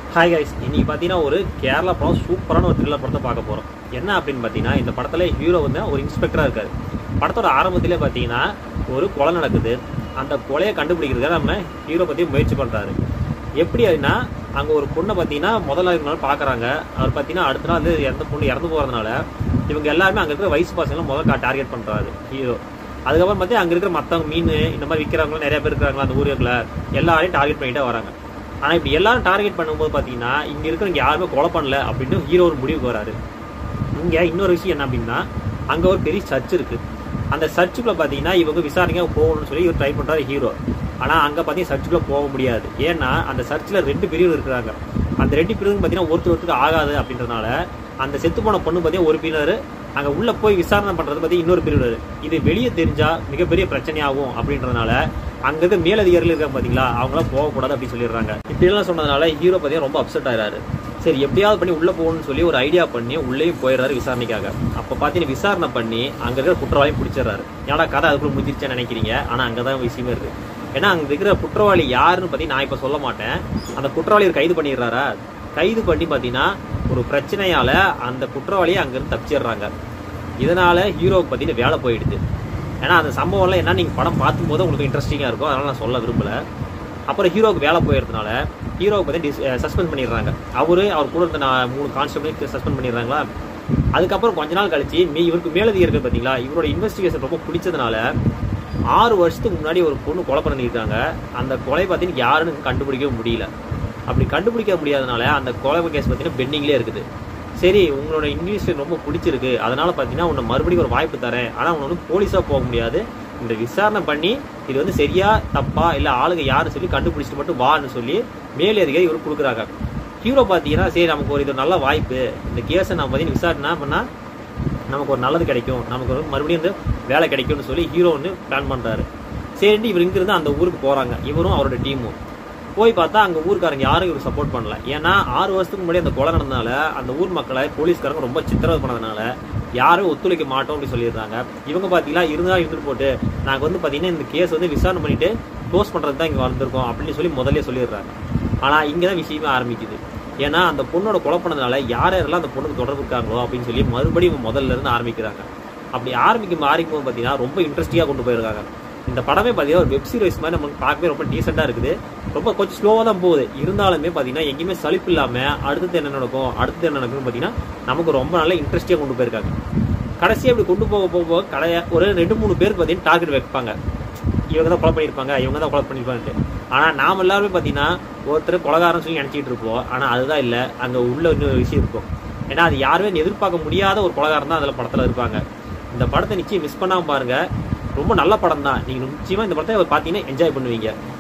hi guys இன்னைக்கு பார்த்தீங்கன்னா ஒரு கேரளா படம் சூப்பரான ஒரு த்ரில்லர் படத்தை பார்க்க போகிறோம் என்ன அப்படின்னு பார்த்தீங்கன்னா இந்த படத்தில் ஹீரோ வந்து ஒரு இன்ஸ்பெக்டராக இருக்காரு படத்தோட ஆரம்பத்திலே பார்த்தீங்கன்னா ஒரு கொலை நடக்குது அந்த கொலையை கண்டுபிடிக்கிறதுக்காக நம்ம ஹீரோ பற்றி முயற்சி பண்ணுறாரு எப்படி அப்படின்னா அங்கே ஒரு பொண்ணை பார்த்தீங்கன்னா முதல்ல நாள் பார்க்குறாங்க அவர் பார்த்தீங்கன்னா அடுத்த நாள் வந்து எந்த பொண்ணு இறந்து போகிறதுனால இவங்க எல்லாருமே அங்கே இருக்கிற வயசு பசங்களை முதல்ல டார்கெட் பண்ணுறாரு ஹீரோ அதுக்கப்புறம் பார்த்தீங்கன்னா அங்கே இருக்கிற மற்றவங்க மீன் இந்த மாதிரி விற்கிறவங்களும் நிறைய பேர் இருக்கிறாங்களா அந்த ஊருக்குள்ள எல்லாரையும் டார்கெட் பண்ணிட்டே வராங்க ஆனால் இப்படி எல்லாரும் டார்கெட் பண்ணும்போது பார்த்தீங்கன்னா இங்கே இருக்கிறவங்க யாருமே கொலை பண்ணல அப்படின்னு ஹீரோ ஒரு முடிவுக்கு வராரு இங்கே இன்னொரு விஷயம் என்ன அப்படின்னா அங்கே ஒரு பெரிய சர்ச் இருக்கு அந்த சர்ச்சுக்குள்ள பார்த்தீங்கன்னா இவங்க விசாரணைக்காக போகணும்னு சொல்லி இவர் ட்ரை பண்ணுறாரு ஹீரோ ஆனால் அங்கே பார்த்தீங்கன்னா சர்ச்சுக்குள்ள போக முடியாது ஏன்னா அந்த சர்ச்சில் ரெண்டு பிரிவு இருக்கிறாங்க அந்த ரெண்டு பிரிவு பார்த்தீங்கன்னா ஒருத்தர் ஒருத்தருக்கு ஆகாது அப்படின்றதுனால அந்த செத்து போன பொண்ணு பார்த்தீங்கன்னா ஒரு பிரிவினர் அங்கே உள்ள போய் விசாரணை பண்ணுறது பற்றி இன்னொரு பிரிவினர் இது வெளியே தெரிஞ்சா மிகப்பெரிய பிரச்சனையாகும் அப்படின்றதுனால அங்க இருக்க மேலதிகாரிகள் இருக்காங்க பாத்தீங்களா அவங்களாம் போகக்கூடாது அப்படின்னு சொல்லிடுறாங்க இப்படி எல்லாம் சொன்னதுனால ஹீரோ பார்த்தீங்கன்னா ரொம்ப அப்செட் ஆயிராரு சரி எப்படியாவது பண்ணி உள்ள போகணும்னு சொல்லி ஒரு ஐடியா பண்ணி உள்ளேயும் போயிடுறாரு விசாரணைக்காக அப்ப பாத்தீங்கன்னா விசாரணை பண்ணி அங்க இருக்கிற குற்றவாளியும் பிடிச்சிடுறாரு ஏன்னா கதை அதுக்குள்ள முடிஞ்சிருச்சேன்னு நினைக்கிறீங்க ஆனா அங்கதான் விஷயமே இருக்கு ஏன்னா அங்க இருக்கிற குற்றவாளி யாருன்னு பத்தி நான் இப்ப சொல்ல மாட்டேன் அந்த குற்றவாளியை கைது பண்ணிடுறாரா கைது பண்ணி பாத்தீங்கன்னா ஒரு பிரச்சனையால அந்த குற்றவாளியை அங்கிருந்து தப்பிச்சிடுறாங்க இதனால ஹீரோவுக்கு பார்த்தீங்கன்னா வேலை போயிடுது ஏன்னா அந்த சம்பவம்லாம் என்ன நீங்கள் படம் பார்க்கும்போது உங்களுக்கு இன்ட்ரெஸ்டிங்காக இருக்கும் அதனால நான் சொல்ல விரும்பல அப்புறம் ஹீரோவுக்கு வேலை போயிருந்தனால ஹீரோவுக்கு பார்த்தீங்கன்னா சஸ்பெண்ட் பண்ணிடுறாங்க அவரு அவர் கூட இருந்த நான் மூணு கான்ஸ்டபிளையும் சஸ்பெண்ட் பண்ணிடுறாங்களா அதுக்கப்புறம் கொஞ்ச நாள் கழிச்சு மீ இவருக்கு மேலதிகாரிகள் பார்த்தீங்களா இவரோட இன்வெஸ்டிகேஷன் ரொம்ப பிடிச்சதுனால ஆறு வருஷத்துக்கு முன்னாடி ஒரு பொண்ணு கொலை பண்ணியிருக்காங்க அந்த கொலை பார்த்தீங்கன்னா யாருன்னு கண்டுபிடிக்கவே முடியல அப்படி கண்டுபிடிக்க முடியாதனால அந்த கொலை கேஸ் பார்த்தீங்கன்னா பெண்டிங்லேயே இருக்குது சரி உங்களோட இன்வெஸ்டிகேஷன் ரொம்ப பிடிச்சிருக்கு அதனால பார்த்தீங்கன்னா உன்னை மறுபடியும் ஒரு வாய்ப்பு தரேன் ஆனால் உன்னை வந்து போலீஸாக போக முடியாது இந்த விசாரணை பண்ணி இது வந்து சரியா தப்பா இல்லை ஆளுங்க யாருன்னு சொல்லி கண்டுபிடிச்சிட்டு மட்டும் வான்னு சொல்லி மேலே அதிகாரி இவர் கொடுக்குறாங்க ஹீரோ பார்த்தீங்கன்னா சரி நமக்கு ஒரு இது ஒரு நல்ல வாய்ப்பு இந்த கேஸை நம்ம பார்த்தீங்கன்னா விசாரணை பண்ணால் நமக்கு ஒரு நல்லது கிடைக்கும் நமக்கு ஒரு மறுபடியும் வந்து வேலை கிடைக்கும்னு சொல்லி ஹீரோ வந்து பிளான் பண்ணுறாரு சரின்ட்டு இவர் இங்கிருந்து அந்த ஊருக்கு போகிறாங்க இவரும் அவரோட டீமும் போய் பார்த்தா அங்கே ஊருக்காரங்க யாரும் இவர் சப்போர்ட் பண்ணல ஏன்னா ஆறு வருஷத்துக்கு முன்னாடி அந்த கொலை நடந்தனால அந்த ஊர் மக்களை போலீஸ்காரங்க ரொம்ப சித்திரவதை பண்ணதுனால யாரும் ஒத்துழைக்க மாட்டோம் அப்படின்னு சொல்லிடுறாங்க இவங்க பார்த்தீங்கன்னா இருந்தா இருந்துட்டு போட்டு நாங்கள் வந்து பார்த்தீங்கன்னா இந்த கேஸ் வந்து விசாரணை பண்ணிட்டு க்ளோஸ் பண்ணுறது தான் இங்கே வந்திருக்கோம் அப்படின்னு சொல்லி முதல்ல சொல்லிடுறாங்க ஆனால் இங்கே தான் விஷயமே ஆரம்பிக்குது ஏன்னா அந்த பொண்ணோட கொலை பண்ணதுனால யார் யாரெல்லாம் அந்த பொண்ணுக்கு தொடர்பு இருக்காங்களோ அப்படின்னு சொல்லி மறுபடியும் முதல்ல இருந்து ஆரம்பிக்கிறாங்க அப்படி ஆரம்பிக்கும் ஆரம்பிக்கும் பார்த்தீங்கன்னா ரொம்ப இன்ட்ரெஸ்டிங்காக கொண்டு போயிருக்காங்க இந்த படமே பார்த்தீங்கன்னா ஒரு வெப் சீரிஸ் மாதிரி நமக்கு பார்க்கவே ரொம்ப டீசெண்டாக இருக்குது ரொம்ப கொஞ்சம் ஸ்லோவாக தான் போகுது இருந்தாலுமே பார்த்தீங்கன்னா எங்கேயுமே சலிப்பு இல்லாமல் அடுத்தது என்ன நடக்கும் அடுத்தது என்ன நடக்கும்னு பார்த்தீங்கன்னா நமக்கு ரொம்ப நல்ல இன்ட்ரெஸ்டியாக கொண்டு போயிருக்காங்க கடைசியாக இப்படி கொண்டு போக போக போக கடைய ஒரு ரெண்டு மூணு பேருக்கு பார்த்தீங்கன்னா டார்கெட் வைப்பாங்க இவங்க தான் கொலை பண்ணியிருப்பாங்க இவங்க தான் கொலை பண்ணியிருப்பாங்க ஆனால் நாம் எல்லாருமே பார்த்தீங்கன்னா ஒருத்தர் கொலகாரன் சொல்லி நினச்சிட்டு இருப்போம் ஆனால் அதுதான் இல்லை அங்கே உள்ள இன்னொரு விஷயம் இருக்கும் ஏன்னா அது யாருமே எதிர்பார்க்க முடியாத ஒரு கொலகாரன் தான் அதில் படத்தில் இருப்பாங்க இந்த படத்தை நிச்சயம் மிஸ் பண்ணாமல் பாருங்க ரொம்ப நல்ல படம் தான் நீங்கள் நிச்சயமாக இந்த படத்தை பார்த்தீங்கன்னா என்ஜாய் பண்ணுவீங்க